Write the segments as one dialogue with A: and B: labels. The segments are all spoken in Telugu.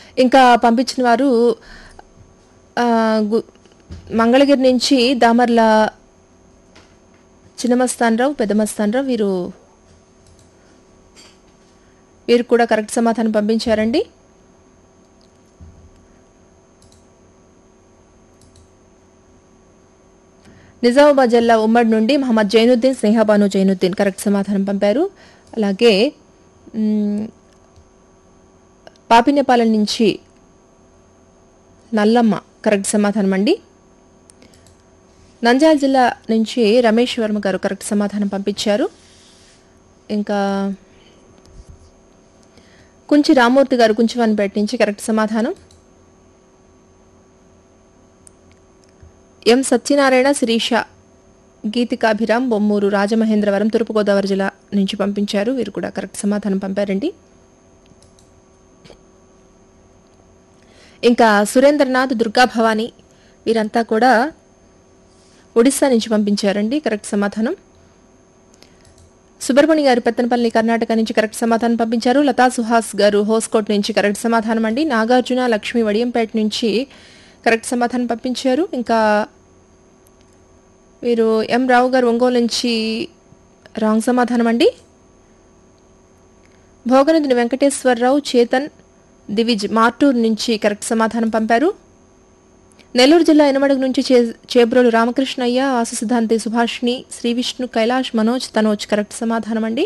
A: ఇంకా పంపించిన వారు ఆ, గు- మంగళగిరి నుంచి దామర్ల చిన్నమస్తానరావు పెద్దమస్తానరావు వీరు వీరు కూడా కరెక్ట్ సమాధానం పంపించారండి నిజామాబాద్ జిల్లా ఉమ్మడి నుండి మహమ్మద్ జైనుద్దీన్ స్నేహబాను జైనుద్దీన్ కరెక్ట్ సమాధానం పంపారు అలాగే మ్, పాపినేపాలెం నుంచి నల్లమ్మ కరెక్ట్ సమాధానం అండి నంద్యాల జిల్లా నుంచి రమేష్ వర్మ గారు కరెక్ట్ సమాధానం పంపించారు ఇంకా కుంచి రామూర్తి గారు కుంచివానిపేట నుంచి కరెక్ట్ సమాధానం ఎం సత్యనారాయణ శిరీష గీతికాభిరామ్ బొమ్మూరు రాజమహేంద్రవరం తూర్పుగోదావరి జిల్లా నుంచి పంపించారు వీరు కూడా కరెక్ట్ సమాధానం పంపారండి ఇంకా సురేంద్రనాథ్ దుర్గా భవాని వీరంతా కూడా ఒడిస్సా నుంచి పంపించారండి కరెక్ట్ సమాధానం సుబ్రహ్మణ్య గారు పెత్తనపల్లి కర్ణాటక నుంచి కరెక్ట్ సమాధానం పంపించారు లతా సుహాస్ గారు హోస్కోట్ నుంచి కరెక్ట్ సమాధానం అండి నాగార్జున లక్ష్మి వడియంపేట నుంచి కరెక్ట్ సమాధానం పంపించారు ఇంకా వీరు ఎం రావు గారు ఒంగోలు నుంచి రాంగ్ సమాధానం అండి భోగనదిని వెంకటేశ్వరరావు చేతన్ దివిజ్ మార్టూర్ నుంచి కరెక్ట్ సమాధానం పంపారు నెల్లూరు జిల్లా ఎనమడుగు నుంచి చే చేబ్రోలు రామకృష్ణయ్య ఆసు సిద్ధాంతి సుభాష్ని శ్రీ విష్ణు కైలాష్ మనోజ్ తనోజ్ కరెక్ట్ సమాధానం అండి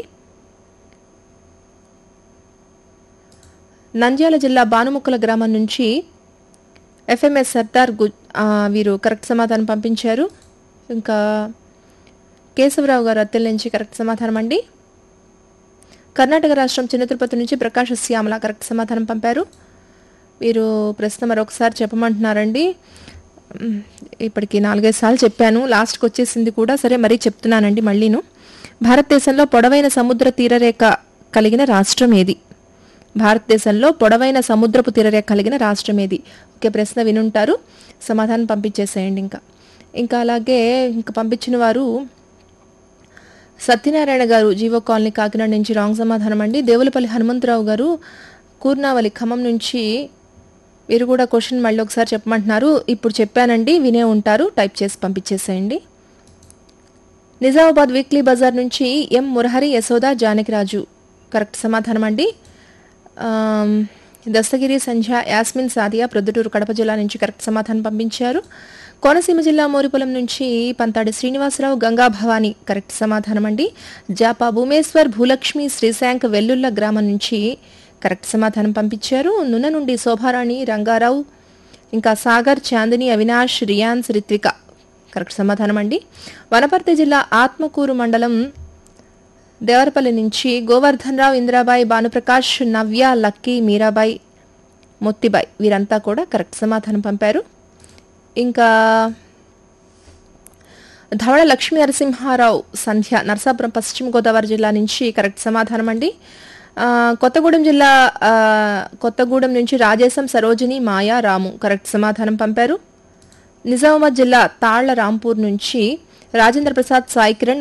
A: నంద్యాల జిల్లా బానుముక్కల గ్రామం నుంచి ఎఫ్ఎంఎస్ సర్దార్ గు ఆ, వీరు కరెక్ట్ సమాధానం పంపించారు ఇంకా కేశవరావు గారు అత్తెల నుంచి కరెక్ట్ సమాధానం అండి కర్ణాటక రాష్ట్రం చిన్న తిరుపతి నుంచి ప్రకాశ్ శ్యామల కరెక్ట్ సమాధానం పంపారు మీరు ప్రశ్న మరొకసారి చెప్పమంటున్నారండి మ్, ఇప్పటికి నాలుగైదు సార్లు చెప్పాను లాస్ట్కి వచ్చేసింది కూడా సరే మరీ చెప్తున్నానండి మళ్ళీను భారతదేశంలో పొడవైన సముద్ర తీరరేఖ కలిగిన రాష్ట్రం ఏది భారతదేశంలో పొడవైన సముద్రపు తీరరేఖ కలిగిన రాష్ట్రం ఏది ఓకే ప్రశ్న వినుంటారు సమాధానం పంపించేసేయండి ఇంకా ఇంకా అలాగే ఇంకా పంపించిన వారు సత్యనారాయణ గారు జీవో కాలనీ కాకినాడ నుంచి రాంగ్ సమాధానం అండి దేవులపల్లి హనుమంతరావు గారు కూర్నావలి ఖమ్మం నుంచి వీరు కూడా క్వశ్చన్ మళ్ళీ ఒకసారి చెప్పమంటున్నారు ఇప్పుడు చెప్పానండి వినే ఉంటారు టైప్ చేసి పంపించేసేయండి నిజామాబాద్ వీక్లీ బజార్ నుంచి ఎం మురహరి యశోద జానకిరాజు కరెక్ట్ సమాధానం అండి ఆమ్, దస్తగిరి సంధ్య యాస్మిన్ సాదియా ప్రొద్దుటూరు కడప జిల్లా నుంచి కరెక్ట్ సమాధానం పంపించారు కోనసీమ జిల్లా మోరిపులం నుంచి పంతాడి శ్రీనివాసరావు గంగా భవాని కరెక్ట్ సమాధానం అండి జాపా భూమేశ్వర్ భూలక్ష్మి శ్రీశాంక్ వెల్లుల్ల గ్రామం నుంచి కరెక్ట్ సమాధానం పంపించారు నున్న నుండి శోభారాణి రంగారావు ఇంకా సాగర్ చాందిని అవినాష్ రియాన్స్ రిత్విక కరెక్ట్ సమాధానం అండి వనపర్తి జిల్లా ఆత్మకూరు మండలం దేవరపల్లి నుంచి గోవర్ధన్ రావు ఇందిరాబాయి భానుప్రకాష్ నవ్య లక్కీ మీరాబాయి మొత్తిబాయి వీరంతా కూడా కరెక్ట్ సమాధానం పంపారు ఇంకా ధవళ లక్ష్మీ నరసింహారావు సంధ్య నరసాపురం పశ్చిమ గోదావరి జిల్లా నుంచి కరెక్ట్ సమాధానం అండి ఆ, కొత్తగూడెం జిల్లా ఆ, కొత్తగూడెం నుంచి రాజేశం సరోజిని మాయా రాము కరెక్ట్ సమాధానం పంపారు నిజామాబాద్ జిల్లా తాళ్ల రాంపూర్ నుంచి రాజేంద్ర ప్రసాద్ సాయి కిరణ్